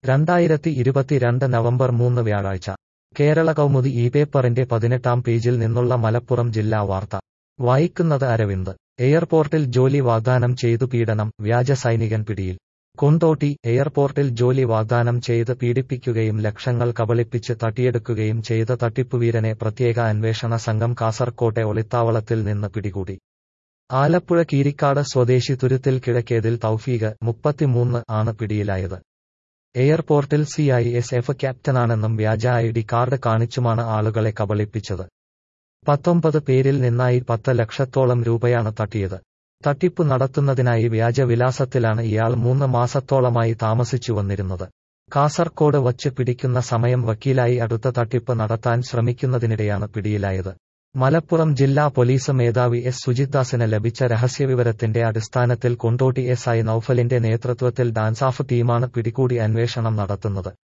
രണ്ടായിരത്തി ഇരുപത്തിരണ്ട് നവംബർ മൂന്ന് വ്യാഴാഴ്ച കേരള കൗമുദി ഈ പേപ്പറിന്റെ പതിനെട്ടാം പേജിൽ നിന്നുള്ള മലപ്പുറം ജില്ലാ വാർത്ത വായിക്കുന്നത് അരവിന്ദ് എയർപോർട്ടിൽ ജോലി വാഗ്ദാനം ചെയ്തു പീഡനം വ്യാജ സൈനികൻ പിടിയിൽ കൊണ്ടോട്ടി എയർപോർട്ടിൽ ജോലി വാഗ്ദാനം ചെയ്ത് പീഡിപ്പിക്കുകയും ലക്ഷങ്ങൾ കബളിപ്പിച്ച് തട്ടിയെടുക്കുകയും ചെയ്ത തട്ടിപ്പുവീരനെ പ്രത്യേക അന്വേഷണ സംഘം കാസർകോട്ടെ ഒളിത്താവളത്തിൽ നിന്ന് പിടികൂടി ആലപ്പുഴ കീരിക്കാട് സ്വദേശി തുരുത്തിൽ കിഴക്കേതിൽ തൗഫീഖ് മുപ്പത്തിമൂന്ന് ആണ് പിടിയിലായത് എയർപോർട്ടിൽ സി ഐ എസ് എഫ് ക്യാപ്റ്റനാണെന്നും വ്യാജ ഐ ഡി കാർഡ് കാണിച്ചുമാണ് ആളുകളെ കബളിപ്പിച്ചത് പത്തൊമ്പത് പേരിൽ നിന്നായി പത്ത് ലക്ഷത്തോളം രൂപയാണ് തട്ടിയത് തട്ടിപ്പ് നടത്തുന്നതിനായി വ്യാജ വിലാസത്തിലാണ് ഇയാൾ മൂന്ന് മാസത്തോളമായി താമസിച്ചു വന്നിരുന്നത് കാസർകോട് വച്ച് പിടിക്കുന്ന സമയം വക്കീലായി അടുത്ത തട്ടിപ്പ് നടത്താൻ ശ്രമിക്കുന്നതിനിടെയാണ് പിടിയിലായത് മലപ്പുറം ജില്ലാ പോലീസ് മേധാവി എസ് സുജിത്ദാസിന് ലഭിച്ച രഹസ്യവിവരത്തിന്റെ അടിസ്ഥാനത്തിൽ കൊണ്ടോട്ടി എസ് ഐ നൌഫലിന്റെ നേതൃത്വത്തിൽ ഡാൻസാഫ് ടീമാണ് പിടികൂടി അന്വേഷണം നടത്തുന്നത്